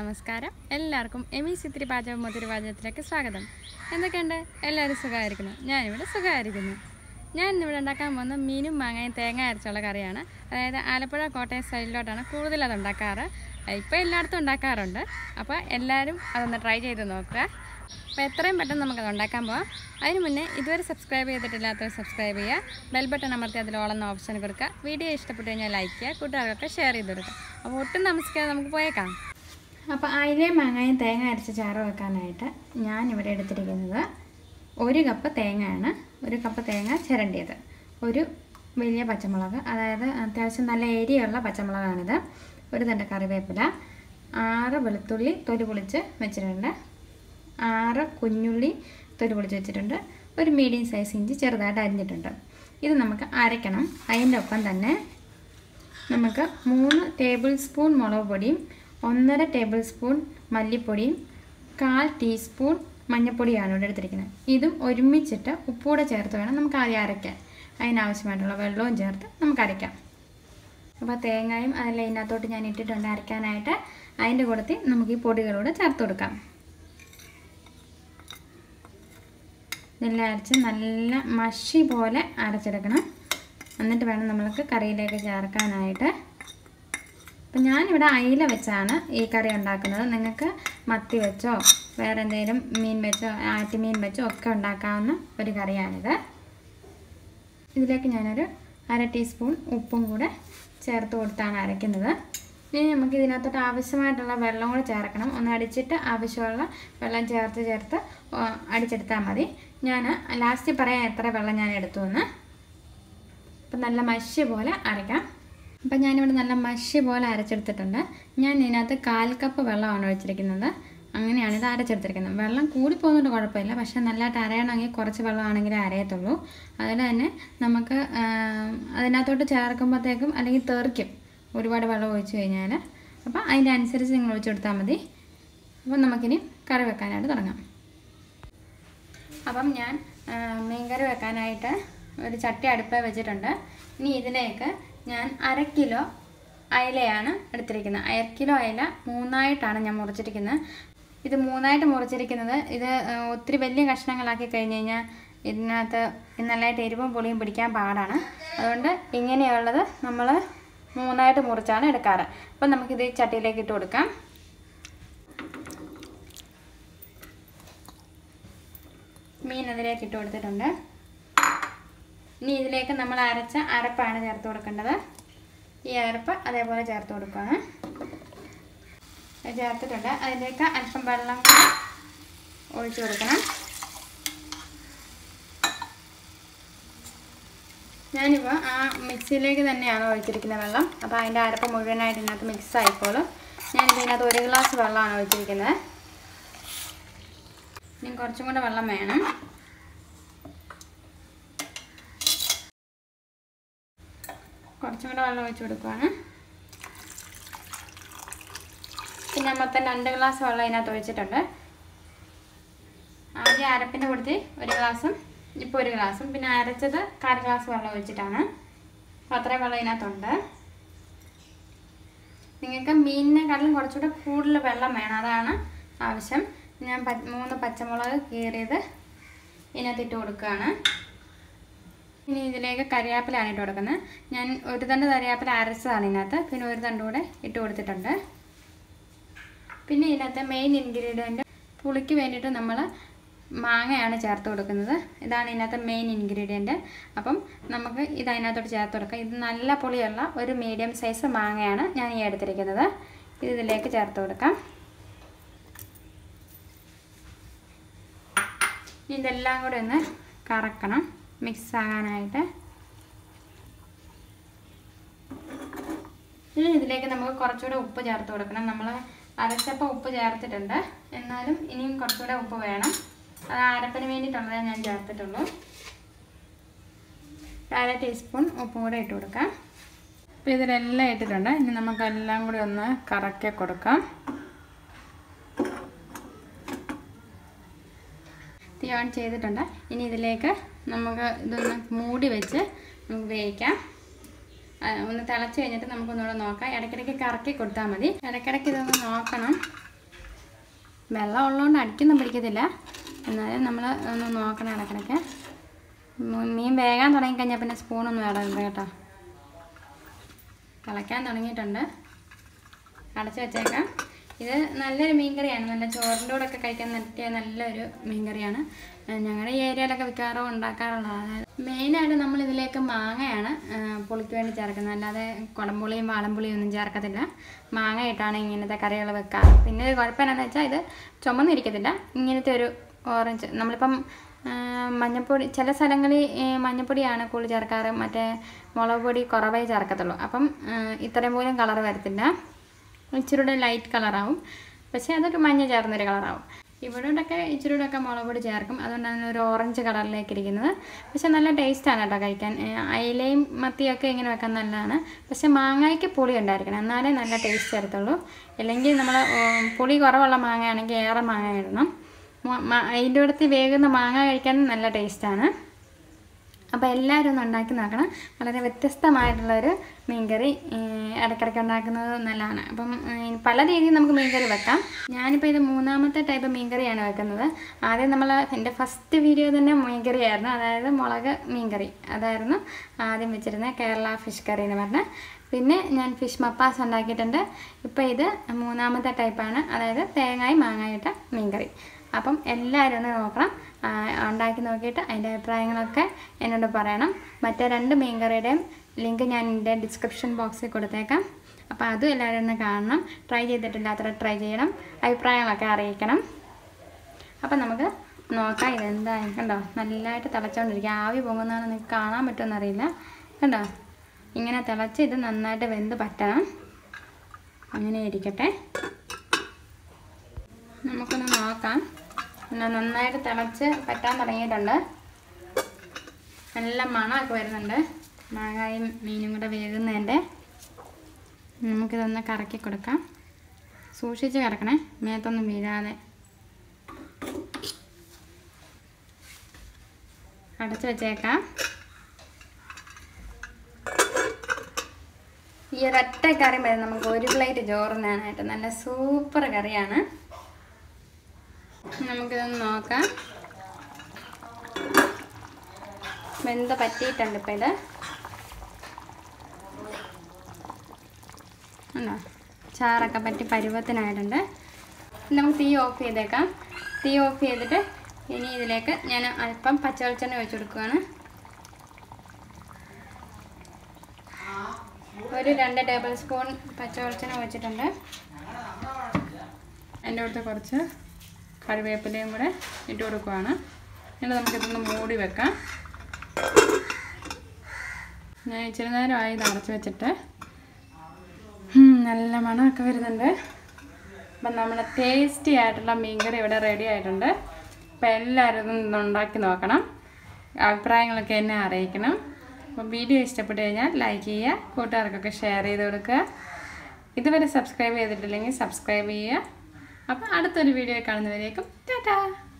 നമസ്കാരം എല്ലാവർക്കും എമി ചിത്തിരി പാചകം മധുര പാചകത്തിലേക്ക് സ്വാഗതം എന്തൊക്കെയുണ്ട് എല്ലാവരും സുഖമായിരിക്കുന്നു ഞാനിവിടെ സുഖമായിരിക്കുന്നു ഞാൻ ഇന്നിവിടെ ഉണ്ടാക്കാൻ പോകുന്ന മീനും മാങ്ങയും തേങ്ങ അരച്ചുള്ള കറിയാണ് അതായത് ആലപ്പുഴ കോട്ടയം സൈഡിലോട്ടാണ് കൂടുതൽ അത് ഉണ്ടാക്കാറ് ഇപ്പോൾ എല്ലായിടത്തും ഉണ്ടാക്കാറുണ്ട് അപ്പോൾ എല്ലാവരും അതൊന്ന് ട്രൈ ചെയ്ത് നോക്കുക അപ്പോൾ എത്രയും പെട്ടെന്ന് നമുക്കത് ഉണ്ടാക്കാൻ പോകാം അതിന് മുന്നേ ഇതുവരെ സബ്സ്ക്രൈബ് ചെയ്തിട്ടില്ലാത്തവർ സബ്സ്ക്രൈബ് ചെയ്യുക ബെൽ ബട്ടൺ അമർത്തി അതിൽ ഓളെന്ന ഓപ്ഷൻ കൊടുക്കുക വീഡിയോ ഇഷ്ടപ്പെട്ട് കഴിഞ്ഞാൽ ലൈക്ക് ചെയ്യുക കൂട്ടുകാർക്കൊക്കെ ഷെയർ ചെയ്ത് കൊടുക്കുക അപ്പോൾ ഒട്ടും താമസിക്കാതെ നമുക്ക് പോയേക്കാം അപ്പോൾ അയിലയും മാങ്ങയും തേങ്ങ അരച്ച് ചാറ് വെക്കാനായിട്ട് ഞാനിവിടെ എടുത്തിരിക്കുന്നത് ഒരു കപ്പ് തേങ്ങയാണ് ഒരു കപ്പ് തേങ്ങ ചിരണ്ടിയത് ഒരു വലിയ പച്ചമുളക് അതായത് അത്യാവശ്യം നല്ല എരിയുള്ള പച്ചമുളകാണിത് ഒരു തണ്ട് കറിവേപ്പില ആറ് വെളുത്തുള്ളി തൊലി പൊളിച്ച് വെച്ചിട്ടുണ്ട് ആറ് കുഞ്ഞുള്ളി തൊലി പൊളിച്ച് വെച്ചിട്ടുണ്ട് ഒരു മീഡിയം സൈസ് ഇഞ്ചി ചെറുതായിട്ട് അരിഞ്ഞിട്ടുണ്ട് ഇത് നമുക്ക് അരയ്ക്കണം അതിൻ്റെ ഒപ്പം തന്നെ നമുക്ക് മൂന്ന് ടേബിൾ സ്പൂൺ മുളക് പൊടിയും ഒന്നര ടേബിൾ സ്പൂൺ മല്ലിപ്പൊടിയും കാൽ ടീസ്പൂൺ മഞ്ഞൾപ്പൊടിയാണ് ഇവിടെ എടുത്തിരിക്കുന്നത് ഇതും ഒരുമിച്ചിട്ട് ഉപ്പൂടെ ചേർത്ത് വേണം നമുക്ക് ആദ്യം അരയ്ക്കാൻ അതിനാവശ്യമായിട്ടുള്ള വെള്ളവും ചേർത്ത് നമുക്ക് അരയ്ക്കാം അപ്പോൾ തേങ്ങയും അതെല്ലാം ഇതിനകത്തോട്ട് ഞാൻ ഇട്ടിട്ടുണ്ട് അരയ്ക്കാനായിട്ട് അതിൻ്റെ കൂടത്തിൽ നമുക്ക് ഈ പൊടികളൂടെ ചേർത്ത് കൊടുക്കാം ഇതെല്ലാം അരച്ച് നല്ല മഷി പോലെ അരച്ചെടുക്കണം എന്നിട്ട് വേണം നമ്മൾക്ക് കറിയിലേക്ക് ചേർക്കാനായിട്ട് അപ്പം ഞാനിവിടെ അയില വെച്ചാണ് ഈ കറി ഉണ്ടാക്കുന്നത് നിങ്ങൾക്ക് മത്തി വെച്ചോ വേറെ എന്തെങ്കിലും മീൻ വെച്ചോ ആറ്റുമീൻ വെച്ചോ ഒക്കെ ഉണ്ടാക്കാവുന്ന ഒരു കറിയാണിത് ഇതിലേക്ക് ഞാനൊരു അര ടീസ്പൂൺ ഉപ്പും കൂടെ ചേർത്ത് കൊടുത്താണ് അരയ്ക്കുന്നത് ഇനി നമുക്ക് ഇതിനകത്തോട്ട് ആവശ്യമായിട്ടുള്ള വെള്ളം കൂടെ ചേർക്കണം ഒന്ന് അടിച്ചിട്ട് ആവശ്യമുള്ള വെള്ളം ചേർത്ത് ചേർത്ത് അടിച്ചെടുത്താൽ മതി ഞാൻ ലാസ്റ്റ് പറയാം എത്ര വെള്ളം ഞാൻ എടുത്തു എന്ന് അപ്പം നല്ല മഷി പോലെ അരയ്ക്കാം അപ്പം ഞാനിവിടെ നല്ല മഷി പോലെ അരച്ചെടുത്തിട്ടുണ്ട് ഞാൻ ഇതിനകത്ത് കാൽ കപ്പ് വെള്ളമാണ് ഒഴിച്ചിരിക്കുന്നത് അങ്ങനെയാണ് ഇത് അരച്ചെടുത്തിരിക്കുന്നത് വെള്ളം കൂടി പോകുന്നതുകൊണ്ട് കുഴപ്പമില്ല പക്ഷേ നല്ലതായിട്ട് അരയണമെങ്കിൽ കുറച്ച് വെള്ളമാണെങ്കിലേ അരയത്തുള്ളൂ അതുപോലെ തന്നെ നമുക്ക് അതിനകത്തോട്ട് ചേർക്കുമ്പോഴത്തേക്കും അല്ലെങ്കിൽ തെറിക്കും ഒരുപാട് വെള്ളം ഒഴിച്ച് കഴിഞ്ഞാൽ അപ്പോൾ അതിൻ്റെ അനുസരിച്ച് നിങ്ങൾ ഒഴിച്ചു കൊടുത്താൽ മതി അപ്പം നമുക്കിനി കറി വെക്കാനായിട്ട് തുടങ്ങാം അപ്പം ഞാൻ മീൻകറി വെക്കാനായിട്ട് ഒരു ചട്ടി അടുപ്പ വെച്ചിട്ടുണ്ട് ഇനി ഇതിലേക്ക് ഞാൻ അര കിലോ അയലയാണ് എടുത്തിരിക്കുന്നത് അര കിലോ അയല മൂന്നായിട്ടാണ് ഞാൻ മുറിച്ചിരിക്കുന്നത് ഇത് മൂന്നായിട്ട് മുറിച്ചിരിക്കുന്നത് ഇത് ഒത്തിരി വലിയ കഷ്ണങ്ങളാക്കി കഴിഞ്ഞ് കഴിഞ്ഞാൽ ഇതിനകത്ത് നല്ലതായിട്ട് എരിവും പുളിയും പിടിക്കാൻ പാടാണ് അതുകൊണ്ട് ഇങ്ങനെയുള്ളത് നമ്മൾ മൂന്നായിട്ട് മുറിച്ചാണ് എടുക്കാറ് അപ്പം നമുക്കിത് ഈ ചട്ടിയിലേക്ക് ഇട്ട് കൊടുക്കാം മീൻ അതിലേക്ക് ഇട്ട് കൊടുത്തിട്ടുണ്ട് ഇനി ഇതിലേക്ക് നമ്മൾ അരച്ച അരപ്പാണ് ചേർത്ത് കൊടുക്കേണ്ടത് ഈ അരപ്പ് അതേപോലെ ചേർത്ത് കൊടുക്കുകയാണ് ചേർത്തിട്ടുണ്ട് അതിലേക്ക് അല്പം വെള്ളം ഒഴിച്ചു കൊടുക്കണം ഞാനിപ്പോൾ ആ മിക്സിയിലേക്ക് തന്നെയാണ് ഒഴിച്ചിരിക്കുന്ന വെള്ളം അപ്പോൾ അതിൻ്റെ അരപ്പ് മുഴുവനായിട്ട് ഇതിനകത്ത് മിക്സ് ആയിക്കോളും ഞാനിപ്പോൾ ഇതിനകത്ത് ഒരു ഗ്ലാസ് വെള്ളമാണ് ഒഴിച്ചിരിക്കുന്നത് ഇനി കുറച്ചും കൂടെ വെള്ളം വേണം കുറച്ചും കൂടെ വെള്ളം ഒഴിച്ച് കൊടുക്കുവാണ് പിന്നെ മൊത്തം രണ്ട് ഗ്ലാസ് വെള്ളം ഇതിനകത്ത് ഒഴിച്ചിട്ടുണ്ട് ആദ്യം അരപ്പിൻ്റെ കൊടുത്ത് ഒരു ഗ്ലാസും ഇപ്പോൾ ഒരു ഗ്ലാസും പിന്നെ അരച്ചത് കാൽ ഗ്ലാസ് വെള്ളം ഒഴിച്ചിട്ടാണ് അപ്പോൾ അത്രയും വെള്ളം ഇതിനകത്തുണ്ട് നിങ്ങൾക്ക് മീനിനെക്കാട്ടിലും കുറച്ചുകൂടെ കൂടുതൽ വെള്ളം വേണം അതാണ് ആവശ്യം ഞാൻ മൂന്ന് പച്ചമുളക് കീറിയത് ഇതിനകത്ത് ഇട്ട് കൊടുക്കുകയാണ് ഇനി ഇതിലേക്ക് കരിയാപ്പിലാണ് ഇട്ട് കൊടുക്കുന്നത് ഞാൻ ഒരു തണ്ട് കരിയാപ്പില അരച്ചതാണ് ഇതിനകത്ത് പിന്നെ ഒരു തണ്ട് കൂടെ ഇട്ട് കൊടുത്തിട്ടുണ്ട് പിന്നെ ഇതിനകത്ത് മെയിൻ ഇൻഗ്രീഡിയൻറ്റ് പുളിക്ക് വേണ്ടിയിട്ട് നമ്മൾ മാങ്ങയാണ് ചേർത്ത് കൊടുക്കുന്നത് ഇതാണ് ഇതിനകത്ത് മെയിൻ ഇൻഗ്രീഡിയൻറ്റ് അപ്പം നമുക്ക് ഇത് അതിനകത്തോട്ട് ചേർത്ത് കൊടുക്കാം ഇത് നല്ല പുളിയുള്ള ഒരു മീഡിയം സൈസ് മാങ്ങയാണ് ഞാൻ ഈ എടുത്തിരിക്കുന്നത് ഇത് ഇതിലേക്ക് ചേർത്ത് കൊടുക്കാം ഇതെല്ലാം കൂടെ ഒന്ന് കറക്കണം മിക്സ് ആകാനായിട്ട് ഇനി ഇതിലേക്ക് നമുക്ക് കുറച്ചുകൂടെ ഉപ്പ് ചേർത്ത് കൊടുക്കണം നമ്മൾ അരച്ചപ്പോൾ ഉപ്പ് ചേർത്തിട്ടുണ്ട് എന്നാലും ഇനിയും കുറച്ചുകൂടെ ഉപ്പ് വേണം അത് അരപ്പിന് വേണ്ടിയിട്ടുള്ളതേ ഞാൻ ചേർത്തിട്ടുള്ളൂ അര ടീസ്പൂൺ ഉപ്പും കൂടെ ഇട്ട് കൊടുക്കാം അപ്പോൾ ഇതിലെല്ലാം ഇട്ടിട്ടുണ്ട് ഇനി നമുക്കെല്ലാം കൂടി ഒന്ന് കറക്കി കൊടുക്കാം തീ ഓൺ ചെയ്തിട്ടുണ്ട് ഇനി ഇതിലേക്ക് നമുക്ക് ഇതൊന്ന് മൂടി വെച്ച് നമുക്ക് വേവിക്കാം ഒന്ന് തിളച്ച് കഴിഞ്ഞിട്ട് നമുക്കൊന്നുകൂടെ നോക്കാം ഇടയ്ക്കിടയ്ക്ക് കറക്കി കൊടുത്താൽ മതി ഇടയ്ക്കിടയ്ക്ക് ഇതൊന്ന് നോക്കണം വെള്ളം ഉള്ളതുകൊണ്ട് അടിക്കൊന്നും പിടിക്കത്തില്ല എന്നാലും നമ്മൾ ഒന്ന് നോക്കണം ഇടക്കിടയ്ക്ക് മീ- മീൻ വേകാൻ തുടങ്ങിക്കഴിഞ്ഞാൽ പിന്നെ സ്പൂണൊന്നും ഇടരുത് കേട്ടോ തിളയ്ക്കാൻ തുടങ്ങിയിട്ടുണ്ട് അടച്ചു വെച്ചേക്കാം ഇത് നല്ലൊരു മീൻകറിയാണ് നല്ല ചോറിൻ്റെ കൂടെ ഒക്കെ കഴിക്കാൻ പറ്റിയ നല്ലൊരു മീൻകറിയാണ് ഏഹ് ഞങ്ങളുടെ ഈ ഏരിയയിലൊക്കെ മിക്കവാറും ഉണ്ടാക്കാറുള്ളത് അതായത് മെയിനായിട്ട് നമ്മൾ ഇതിലേക്ക് മാങ്ങയാണ് ഏഹ് പുളിക്ക് വേണ്ടി ചേർക്കുന്നത് അല്ലാതെ കുടംപുളിയും വാളംപുളിയും ഒന്നും ചേർക്കത്തില്ല മാങ്ങ ഇട്ടാണ് ഇങ്ങനത്തെ കറികൾ വെക്കാറ് പിന്നെ ഒരു കുഴപ്പം എന്താണെന്ന് വെച്ചാൽ ഇത് ചുമന്നിരിക്കത്തില്ല ഇങ്ങനത്തെ ഒരു ഓറഞ്ച് നമ്മളിപ്പം ഏഹ് മഞ്ഞപ്പൊടി ചില സ്ഥലങ്ങളിൽ ഈ മഞ്ഞപ്പൊടിയാണ് കൂടുതൽ ചേർക്കാറ് മറ്റേ മുളക് പൊടി കുറവേ ചേർക്കത്തുള്ളൂ അപ്പം ഏഹ് ഇത്രയും പോലും കളർ വരത്തില്ല ഇച്ചിരൂടെ ലൈറ്റ് കളറാവും പക്ഷേ അതൊരു മഞ്ഞ ചേർന്നൊരു കളറാവും ഇവിടോട്ടൊക്കെ ഇച്ചിരൂടെ ഒക്കെ മുളക് പൊടി ചേർക്കും അതുകൊണ്ടാണ് ഒരു ഓറഞ്ച് കളറിലേക്ക് ഇരിക്കുന്നത് പക്ഷെ നല്ല ടേസ്റ്റാണ് കേട്ടോ കഴിക്കാൻ ഏ, അയിലയും മത്തിയൊക്കെ ഇങ്ങനെ വെക്കാൻ നല്ലതാണ് പക്ഷെ മാങ്ങയ്ക്ക് പുളി ഉണ്ടായിരിക്കണം എന്നാലേ നല്ല ടേസ്റ്റ് വരത്തുള്ളൂ അല്ലെങ്കിൽ നമ്മൾ പുളി കുറവുള്ള മാങ്ങയാണെങ്കിൽ ഏറെ മാങ്ങ ഇടണം മ- മ- അതിൻ്റെ അടുത്ത് വേകുന്ന മാങ്ങ കഴിക്കാൻ നല്ല ടേസ്റ്റാണ് അപ്പോൾ എല്ലാവരും ഒന്ന് ഉണ്ടാക്കി നോക്കണം വളരെ വ്യത്യസ്തമായിട്ടുള്ളൊരു മീൻകറി ഏഹ് ഇടയ്ക്കിടയ്ക്ക് ഉണ്ടാക്കുന്നത് നല്ലതാണ് അപ്പം ഏഹ് പല രീതിയിൽ നമുക്ക് മീൻകറി വെക്കാം ഞാനിപ്പോൾ ഇത് മൂന്നാമത്തെ ടൈപ്പ് മീൻകറിയാണ് വെക്കുന്നത് ആദ്യം നമ്മൾ എൻ്റെ ഫസ്റ്റ് വീഡിയോ തന്നെ മീൻകറിയായിരുന്നു അതായത് മുളക് മീൻകറി അതായിരുന്നു ആദ്യം വെച്ചിരുന്നത് കേരള ഫിഷ് കറി എന്ന് പറഞ്ഞ് പിന്നെ ഞാൻ ഫിഷ് മപ്പാസ് ഉണ്ടാക്കിയിട്ടുണ്ട് ഇപ്പോൾ ഇത് മൂന്നാമത്തെ ടൈപ്പാണ് അതായത് തേങ്ങായും മാങ്ങായിട്ട മീൻകറി അപ്പം എല്ലാവരും ഒന്ന് നോക്കണം ആ, ഉണ്ടാക്കി നോക്കിയിട്ട് അതിൻ്റെ അഭിപ്രായങ്ങളൊക്കെ എന്നോട് പറയണം മറ്റേ രണ്ട് മീൻകറിയുടെയും ലിങ്ക് ഞാൻ എൻ്റെ ഡിസ്ക്രിപ്ഷൻ ബോക്സിൽ കൊടുത്തേക്കാം അപ്പോൾ അതും എല്ലാവരും ഒന്ന് കാണണം ട്രൈ ചെയ്തിട്ടില്ലാത്തവർ ട്രൈ ചെയ്യണം അഭിപ്രായങ്ങളൊക്കെ അറിയിക്കണം അപ്പം നമുക്ക് നോക്കാം ഇതെന്താ കണ്ടോ നല്ലതായിട്ട് തിളച്ചുകൊണ്ടിരിക്കുക ആവി പൊങ്ങുന്നതാണ് നിങ്ങൾക്ക് കാണാൻ പറ്റുമെന്ന് അറിയില്ല കണ്ടോ ഇങ്ങനെ തിളച്ച് ഇത് നന്നായിട്ട് വെന്ത് പറ്റണം അങ്ങനെ ഇരിക്കട്ടെ നമുക്കൊന്ന് നോക്കാം പിന്നെ നന്നായിട്ട് തിളച്ച് പറ്റാൻ തുടങ്ങിയിട്ടുണ്ട് നല്ല മണമൊക്കെ വരുന്നുണ്ട് മാങ്ങായും മീനും കൂടെ വേകുന്നതിൻ്റെ നമുക്കിതൊന്ന് കറക്കി കൊടുക്കാം സൂക്ഷിച്ച് കറക്കണേ മേത്തൊന്നും വീഴാതെ അടച്ചു വെച്ചേക്കാം ഈ ഒരൊറ്റ കറി മതി നമുക്ക് ഒരു പ്ലേറ്റ് ചോറിനാനായിട്ട് നല്ല സൂപ്പർ കറിയാണ് നമുക്കിതൊന്ന് നോക്കാം വെന്ത് പറ്റിയിട്ടുണ്ട് ഇപ്പം ഇത് ഉണ്ടോ ചാറൊക്കെ പറ്റി പരുവത്തിനായിട്ടുണ്ട് ഇനി നമുക്ക് തീ ഓഫ് ചെയ്തേക്കാം തീ ഓഫ് ചെയ്തിട്ട് ഇനി ഇതിലേക്ക് ഞാൻ അല്പം പച്ചവെളിച്ചെണ്ണ ഒഴിച്ചു കൊടുക്കുകയാണ് ഒരു രണ്ട് ടേബിൾ സ്പൂൺ പച്ചവെളിച്ചെണ്ണ ഒഴിച്ചിട്ടുണ്ട് അതിൻ്റെ അടുത്ത് കുറച്ച് കറിവേപ്പിലയും കൂടെ ഇട്ട് കൊടുക്കുവാണ് എന്നിട്ട് നമുക്കിതൊന്ന് മൂടി വെക്കാം ഞാൻ ഇച്ചിരി നേരമായി ഇത് അടച്ച് വെച്ചിട്ട് ഉം, നല്ല മണമൊക്കെ വരുന്നുണ്ട് അപ്പം നമ്മുടെ ടേസ്റ്റി ആയിട്ടുള്ള മീൻകറി ഇവിടെ റെഡി ആയിട്ടുണ്ട് അപ്പം എല്ലാവരും ഇതൊന്ന് ഉണ്ടാക്കി നോക്കണം അഭിപ്രായങ്ങളൊക്കെ എന്നെ അറിയിക്കണം അപ്പം വീഡിയോ ഇഷ്ടപ്പെട്ട് കഴിഞ്ഞാൽ ലൈക്ക് ചെയ്യുക കൂട്ടുകാർക്കൊക്കെ ഷെയർ ചെയ്ത് കൊടുക്കുക ഇതുവരെ സബ്സ്ക്രൈബ് ചെയ്തിട്ടില്ലെങ്കിൽ സബ്സ്ക്രൈബ് ചെയ്യുക അപ്പം അടുത്തൊരു വീഡിയോ കാണുന്നവരേക്കും ടാറ്റാ